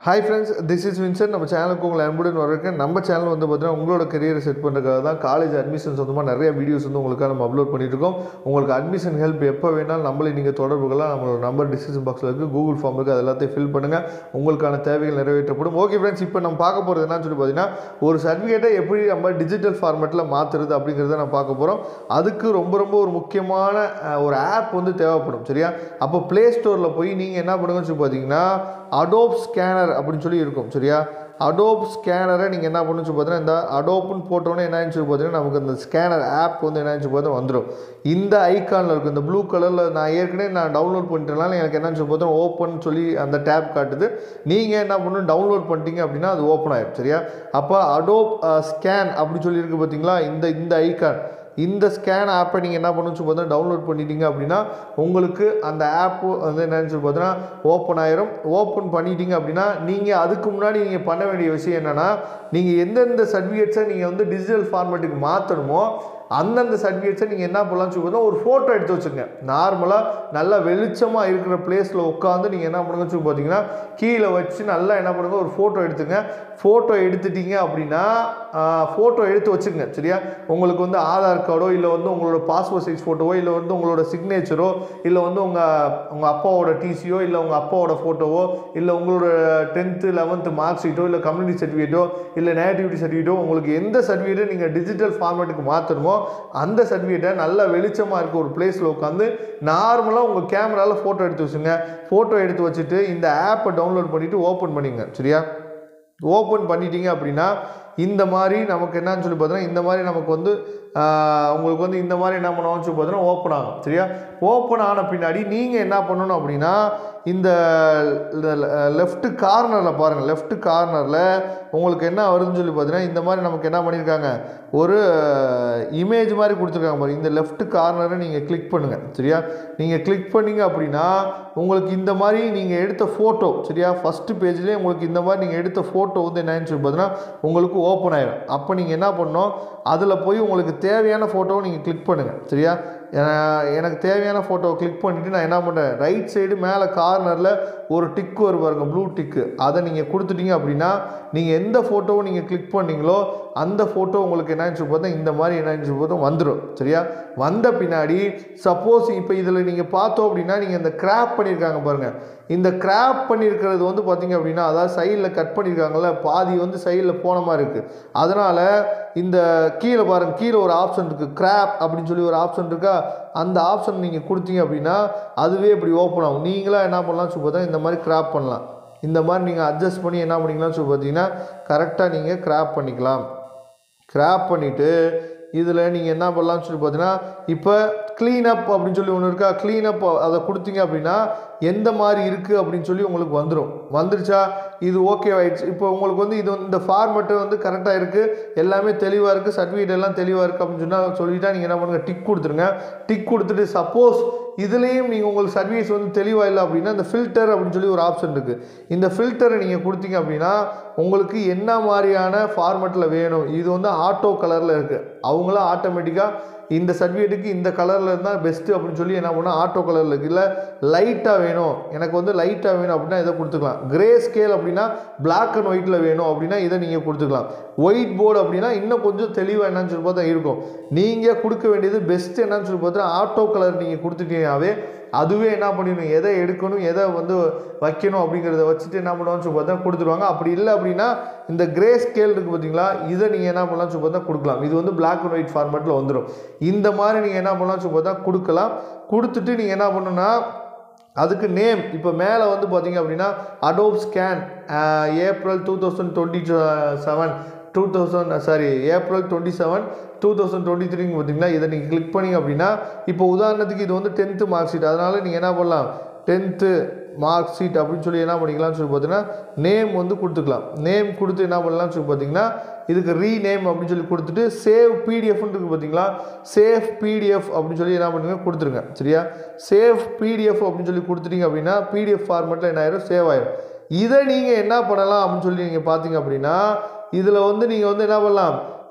hi friends this is Vinson நம்ம சேனலுக்கு உங்களை அன்புடன் வரவேற்கிறேன் நம்ம சேனல் வந்து பார்த்தீங்கன்னா உங்களோட கரியரை செட் பண்ணுறதுக்காக தான் காலேஜ் அட்மிஷன் சொந்தமாக நிறைய வீடியோஸ் வந்து உங்களுக்காக நம்ம அப்லோட் பண்ணிட்டு இருக்கோம் உங்களுக்கு அட்மிஷன் ஹெல்ப் எப்போ வேணாலும் நம்மளை நீங்கள் தொடர்பு கொள்ளலாம் நம்மளோட நம்பர் டிஸ்கிரிப்ஷன் பாக்ஸில் இருக்குது கூகுள் ஃபார்ம் இருக்குது அது எல்லாத்தையும் ஃபில் பண்ணுங்கள் உங்களுக்கான தேவைகள் நிறைவேற்றப்படும் ஓகே ஃப்ரெண்ட்ஸ் இப்போ நம்ம பார்க்க போகிறது என்னன்னு சொல்லி பார்த்தீங்கன்னா ஒரு சர்டிஃபிகேட்டை எப்படி நம்ம டிஜிட்டல் ஃபார்மேட்டில் மாற்றுறது அப்படிங்கிறத நம்ம பார்க்க போகிறோம் அதுக்கு ரொம்ப ரொம்ப ஒரு முக்கியமான அஹ், ஒரு ஆப் வந்து தேவைப்படும் சரியா அப்போ ப்ளே ஸ்டோரில் போய் நீங்கள் என்ன பண்ணுங்கன்னு சொல்லி பார்த்தீங்கன்னா அடோப் ஸ்கேனர் அப்படின்னு சொல்லி இருக்கும் சரியா அடோப் ஸ்கேனரை நீங்கள் என்ன பண்ணுன்னு சொல்லி பார்த்தீங்கன்னா இந்த அடோப்னு போட்டோன்னே என்னன்னு சொல்லி பார்த்தீங்கன்னா நமக்கு அந்த ஸ்கேனர் ஆப் வந்து என்னன்னு சொல்லி பார்த்தா வந்துடும் இந்த ஐக்கானில் இருக்கும் இந்த ப்ளூ கலரில் நான் ஏற்கனவே நான் டவுன்லோட் பண்ணிட்டனால எனக்கு என்னன்னு சொல்லி பார்த்தா ஓப்பன் சொல்லி அந்த டேப் காட்டுது நீங்கள் என்ன பண்ணணும் டவுன்லோட் பண்ணிட்டீங்க அப்படின்னா அது ஓப்பன் ஆயிடும் சரியா அப்போ அடோப் ஸ்கேன் அப்படின்னு சொல்லி இருக்கு பார்த்தீங்களா இந்த இந்த ஐக்கான் இந்த ஸ்கேன் ஆப்பை நீங்கள் என்ன பண்ணணும்னு சொல்லி பார்த்தீங்கன்னா டவுன்லோட் பண்ணிட்டீங்க அப்படின்னா உங்களுக்கு அந்த ஆப்பு வந்து என்னன்னு சொல்லி பார்த்தீங்கன்னா ஓப்பன் ஆயிரும் ஓப்பன் பண்ணிட்டீங்க அப்படின்னா நீங்கள் அதுக்கு முன்னாடி நீங்கள் பண்ண வேண்டிய விஷயம் என்னென்னா நீங்கள் எந்தெந்த சர்டிஃபிகேட்ஸை நீங்கள் வந்து டிஜிட்டல் ஃபார்மேட்டுக்கு மாற்றணுமோ அந்தந்த சர்டிஃபிகேட்ஸை நீங்கள் என்ன பண்ணலாம்னு சொல்லி பார்த்தா ஒரு ஃபோட்டோ எடுத்து வச்சுங்க நார்மலாக நல்லா வெளிச்சமாக இருக்கிற பிளேஸில் உட்காந்து நீங்கள் என்ன பண்ணுங்கன்னு சொல்லி பார்த்தீங்கன்னா கீழே வச்சு நல்லா என்ன பண்ணுங்க ஒரு ஃபோட்டோ எடுத்துங்க ஃபோட்டோ எடுத்துட்டீங்க அப்படின்னா ஃபோட்டோ எடுத்து வச்சுங்க சரியா உங்களுக்கு வந்து ஆதார் கார்டோ இல்லை வந்து உங்களோட பாஸ்போர்ட் சைஸ் ஃபோட்டோவோ இல்லை வந்து உங்களோட சிக்னேச்சரோ இல்லை வந்து உங்கள் உங்கள் அப்பாவோட டிசியோ இல்லை உங்கள் அப்பாவோட ஃபோட்டோவோ இல்லை உங்களோட டென்த்து லெவன்த்து மார்க் ஷீட்டோ இல்லை கம்யூனிட்டி சர்டிஃபிகேட்டோ இல்லை நேட்டிவிட்டி சர்டிஃபிகேட்டோ உங்களுக்கு எந்த சர்டிஃபிகேட்டை நீங்கள் டிஜிட்டல் ஃபார்மேட்டுக்கு மாற்றணுமோ அந்த சர்டிஃபிகேட்டை நல்லா வெளிச்சமாக இருக்க ஒரு பிளேஸில் உட்காந்து நார்மலாக உங்கள் கேமராவில் ஃபோட்டோ எடுத்து வச்சுங்க ஃபோட்டோ எடுத்து வச்சுட்டு இந்த ஆப்பை டவுன்லோட் பண்ணிவிட்டு ஓப்பன் பண்ணிங்க சரியா ஓப்பன் பண்ணிட்டீங்க அப்படின்னா இந்த மாதிரி நமக்கு என்னன்னு சொல்லி பார்த்தீங்கன்னா இந்த மாதிரி நமக்கு வந்து ஆஹ், உங்களுக்கு வந்து இந்த மாதிரி என்ன பண்ணுவோம்னு சொல்லி பார்த்தீங்கன்னா ஓப்பன் ஆகும் சரியா ஓப்பன் ஆன பின்னாடி நீங்கள் என்ன பண்ணணும் அப்படின்னா இந்த லெஃப்ட் கார்னரில் பாருங்கள் லெஃப்ட் கார்னரில் உங்களுக்கு என்ன வருதுன்னு சொல்லி பார்த்தீங்கன்னா இந்த மாதிரி நமக்கு என்ன பண்ணியிருக்காங்க ஒரு இமேஜ் மாதிரி கொடுத்துருக்காங்க பாருங்க இந்த லெஃப்ட் கார்னரை நீங்கள் கிளிக் பண்ணுங்கள் சரியா நீங்கள் கிளிக் பண்ணீங்க அப்படின்னா உங்களுக்கு இந்த மாதிரி நீங்கள் எடுத்த ஃபோட்டோ சரியா ஃபஸ்ட்டு பேஜ்லேயே உங்களுக்கு இந்த மாதிரி நீங்கள் எடுத்த ஃபோட்டோ வந்து என்னன்னு சொல்லி பார்த்தீங்கன்னா உங்களுக்கு ஓப்பன் ஆயிடும் அப்போ நீங்கள் என்ன பண்ணணும் அதில் போய் உங்களுக்கு தேவையான ஃபோட்டோவை நீங்கள் கிளிக் பண்ணுங்கள் சரியா எ- எனக்கு தேவையான ஃபோட்டோவை கிளிக் பண்ணிவிட்டு நான் என்ன பண்ணுறேன் ரைட் சைடு மேலே கார்னரில் ஒரு டிக்கு வரும் பாருங்க ப்ளூ டிக்கு அதை நீங்கள் கொடுத்துட்டீங்க அப்படின்னா நீங்கள் எந்த ஃபோட்டோவை நீங்கள் கிளிக் பண்ணீங்களோ அந்த ஃபோட்டோ உங்களுக்கு என்னன்னு சொல்லி பார்த்தா இந்த மாதிரி என்னன்னு சொல்லி பார்த்தா வந்துடும் சரியா வந்த பின்னாடி சப்போஸ் இப்போ இதில் நீங்கள் பார்த்தோம் அப்படின்னா நீங்கள் இந்த கிராப் பண்ணியிருக்காங்க பாருங்கள் இந்த கிராப் பண்ணியிருக்கிறது வந்து பார்த்தீங்க அப்படின்னா அதாவது சைடில் கட் பண்ணியிருக்காங்கல்ல பாதி வந்து சைடில் போன மாதிரி இருக்குது அதனால் இந்த கீழே பாருங்கள் கீழே ஒரு ஆப்ஷன் இருக்குது கிராப் அப்படின்னு சொல்லி ஒரு ஆப்ஷன் இருக்கா அந்த ஆப்ஷன் நீங்கள் கொடுத்தீங்க அப்படின்னா அதுவே இப்படி ஓப்பன் ஆகும் நீங்களாக என்ன பண்ணலாம் சொல்லி பார்த்தா இந்த மாதிரி கிராப் பண்ணலாம் இந்த மாதிரி நீங்கள் அட்ஜஸ்ட் பண்ணி என்ன பண்ணிக்கலாம் சொல்லி பார்த்தீங்கன்னா கரெக்டாக நீங்கள் கிராப் பண்ணிக்கலாம் கிராப் பண்ணிவிட்டு இதில் நீங்கள் என்ன பண்ணலாம்னு சொல்லி பார்த்தீங்கன்னா இப்போ க்ளீனப் அப்படின்னு சொல்லி ஒன்று இருக்கா க்ளீனப் அதை கொடுத்தீங்க அப்படின்னா எந்த மாதிரி இருக்குது அப்படின்னு சொல்லி உங்களுக்கு வந்துடும் வந்துருச்சா இது ஓகே ஆயிடுச்சு இப்போ உங்களுக்கு வந்து இது வந்து இந்த ஃபார்மெட்டு வந்து கரெக்டாக இருக்குது எல்லாமே தெளிவாக இருக்குது சர்டிஃபிகேட் எல்லாம் தெளிவாக இருக்குது அப்படின்னு சொன்னால் சொல்லிட்டா நீங்கள் என்ன பண்ணுங்கள் டிக் கொடுத்துருங்க டிக் கொடுத்துட்டு சப்போஸ் இதுலேயும் நீங்கள் உங்களுக்கு சர்வீஸ் வந்து தெளிவாக இல்லை அப்படின்னா இந்த ஃபில்டர் அப்படின்னு சொல்லி ஒரு ஆப்ஷன் இருக்குது இந்த ஃபில்டரை நீங்கள் கொடுத்தீங்க அப்படின்னா உங்களுக்கு என்ன மாதிரியான ஃபார்மெட்டில் வேணும் இது வந்து ஆட்டோ கலரில் இருக்குது அவங்களும் ஆட்டோமேட்டிக்காக இந்த சர்டிஃபிகேட்டுக்கு இந்த கலரில் இருந்தால் பெஸ்ட்டு அப்படின்னு சொல்லி என்ன பண்ணால் ஆட்டோ கலரில் இருக்குது இல்லை லைட்டாக வேணும் எனக்கு வந்து லைட்டாக வேணும் அப்படின்னா இதை கொடுத்துக்கலாம் கிரே ஸ்கேல் அப்படின்னா Black அண்ட் ஒயிட்டில் வேணும் அப்படின்னா இதை நீங்கள் கொடுத்துக்கலாம் ஒயிட் போர்டு அப்படின்னா இன்னும் கொஞ்சம் தெளிவாக என்னன்னு சொல்லி பார்த்தா இருக்கும் நீங்கள் கொடுக்க வேண்டியது பெஸ்ட் என்னன்னு சொல்லி பார்த்தா ஆட்டோ கலர் நீங்கள் கொடுத்துட்டீங்கன்னாவே அதுவே என்ன பண்ணிடணும் எதை எடுக்கணும் எதை வந்து வைக்கணும் அப்படிங்கிறத வச்சுட்டு என்ன பண்ணுவான்னு சொல்லி பார்த்தா கொடுத்துருவாங்க அப்படி இல்லை அப்படின்னா இந்த கிரே ஸ்கேல் இருக்குது பார்த்தீங்களா இதை நீங்கள் என்ன பண்ணலாம்னு சொல்லி பார்த்தா கொடுக்கலாம் இது வந்து Black அண்ட் ஒயிட் ஃபார்மேட்டில் வந்துடும் இந்த மாதிரி நீங்கள் என்ன பண்ணலாம்னு சொல்லி பார்த்தா கொடுக்கலாம் கொடுத்துட்டு நீங்கள் என்ன பண்ணணும்னா அதுக்கு நேம் இப்போ மேலே வந்து பார்த்தீங்க அப்படின்னா Adobe scan April two thousand twenty seven two thousand sorry April twenty seven two thousand twenty த்ரீங்க பார்த்தீங்களா இதை நீங்கள் கிளிக் பண்ணீங்க அப்படின்னா இப்போ உதாரணத்துக்கு இது வந்து டென்த்து மார்க் ஷீட் அதனால் நீங்கள் என்ன பண்ணலாம் டென்த்து மார்க் ஷீட் அப்படின்னு சொல்லி என்ன பண்ணிக்கலாம்னு சொல்லி பார்த்தீங்கன்னா நேம் வந்து கொடுத்துக்கலாம் நேம் கொடுத்து என்ன பண்ணலாம்னு சொல்லி பார்த்தீங்கன்னா இதுக்கு ரீநேம் அப்படின்னு சொல்லி கொடுத்துட்டு சேவ் பிடிஎஃப்னு இருக்குது பார்த்தீங்களா சேவ் பிடிஎஃப் அப்படின்னு சொல்லி என்ன பண்ணுங்க கொடுத்துருங்க சரியா சேவ் பிடிஎஃப் அப்படின்னு சொல்லி கொடுத்துட்டீங்க அப்படின்னா பிடிஎஃப் ஃபார்மெட்டில் என்ன ஆயிரும் சேவ் ஆயிரும் இதை நீங்கள் என்ன பண்ணலாம் அப்படின்னு சொல்லி நீங்கள் பார்த்தீங்க அப்படின்னா இதில் வந்து நீங்கள் வந்து என்ன பண்ணலாம்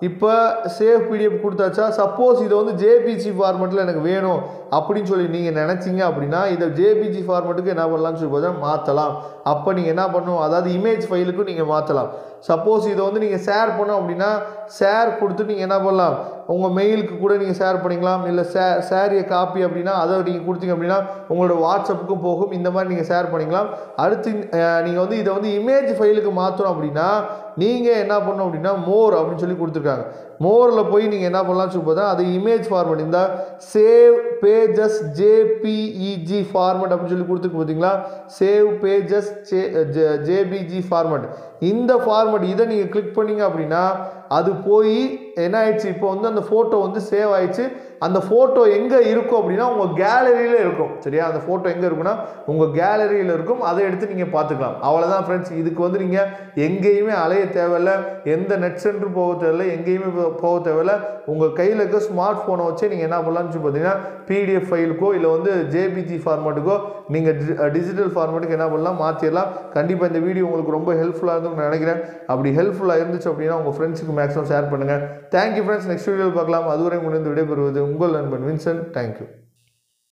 இப்போ சேவ் பிடிஎஃப் கொடுத்தாச்சா சப்போஸ் இதை வந்து ஜேபிஜி ஃபார்மெட்டில் எனக்கு வேணும் அப்படின்னு சொல்லி நீங்கள் நினச்சிங்க அப்படின்னா இதை ஜேபிஜி ஃபார்மெட்டுக்கு என்ன பண்ணலாம்னு சொல்லி பார்த்தா மாற்றலாம் அப்போ நீங்கள் என்ன பண்ணணும் அதாவது இமேஜ் ஃபைலுக்கும் நீங்கள் மாற்றலாம் சப்போஸ் இதை வந்து நீங்கள் ஷேர் பண்ணோம் அப்படின்னா ஷேர் கொடுத்து நீங்கள் என்ன பண்ணலாம் உங்கள் மெயிலுக்கு கூட நீங்கள் ஷேர் பண்ணிக்கலாம் இல்லை ஷே ஷேரிய காப்பி அப்படின்னா அதை நீங்கள் கொடுத்தீங்க அப்படின்னா உங்களோட வாட்ஸ்அப்புக்கும் போகும் இந்த மாதிரி நீங்கள் ஷேர் பண்ணிக்கலாம் அடுத்து நீங்கள் வந்து இதை வந்து இமேஜ் ஃபைலுக்கு மாற்றணும் அப்படின்னா நீங்கள் என்ன பண்ணணும் அப்படின்னா மோர் அப்படின்னு சொல்லி கொடுத்துருக்காங்க மோரில் போய் நீங்கள் என்ன பண்ணலாம்னு சொல்லி பார்த்தா அது இமேஜ் ஃபார்மேட் இந்த சேவ் பேஜஸ் ஜேபிஇஜி ஃபார்மேட் அப்படின்னு சொல்லி கொடுத்துருக்கு பார்த்தீங்களா சேவ் பேஜஸ் ஜேபிஜி ஃபார்மேட் இந்த ஃபார்மேட் இதை நீங்கள் கிளிக் பண்ணீங்க அப்படின்னா அது போய் என்ன ஆயிடுச்சு இப்போ வந்து அந்த ஃபோட்டோ வந்து சேவ் ஆயிடுச்சு அந்த ஃபோட்டோ எங்கே இருக்கும் அப்படின்னா உங்கள் கேலரியில் இருக்கும் சரியா அந்த ஃபோட்டோ எங்கே இருக்குன்னா உங்கள் கேலரியில் இருக்கும் அதை எடுத்து நீங்கள் பார்த்துக்கலாம் அவ்வளோதான் ஃப்ரெண்ட்ஸ் இதுக்கு வந்து நீங்கள் எங்கேயுமே அலைய தேவையில்ல எந்த நெட் சென்டர் போக தேவையில்ல எங்கேயுமே போ- போக தேவையில்ல உங்கள் கையில் இருக்க ஸ்மார்ட் ஃபோனை வச்சே நீங்கள் என்ன பண்ணலாம்னு சொல்லி பார்த்தீங்கன்னா பிடிஎஃப் ஃபைலுக்கோ இல்லை வந்து ஜேபிஜி ஃபார்மேட்டுக்கோ நீங்கள் டிஜிட்டல் ஃபார்மேட்டுக்கு என்ன பண்ணலாம் மாற்றிடலாம் கண்டிப்பாக இந்த வீடியோ உங்களுக்கு ரொம்ப ஹெல்ப்ஃபுல்லாக இருக்கும்னு நினைக்கிறேன் அப்படி ஹெல்ப்ஃபுல்லாக இருந்துச்சு அப்படின்னா உங்கள் ஃப்ரெண்ட்ஸுக்கு மேக்ஸிமம் ஷேர் பண்ணுங்கள் தேங்க்யூ ஃப்ரெண்ட்ஸ் நெக்ஸ்ட் வீடியோவில் பார்க்கலாம் அதுவரை முடிந்து விடைபெறுவது உங்கள் நண்பன் வின்சென்ட் தேங்க்யூ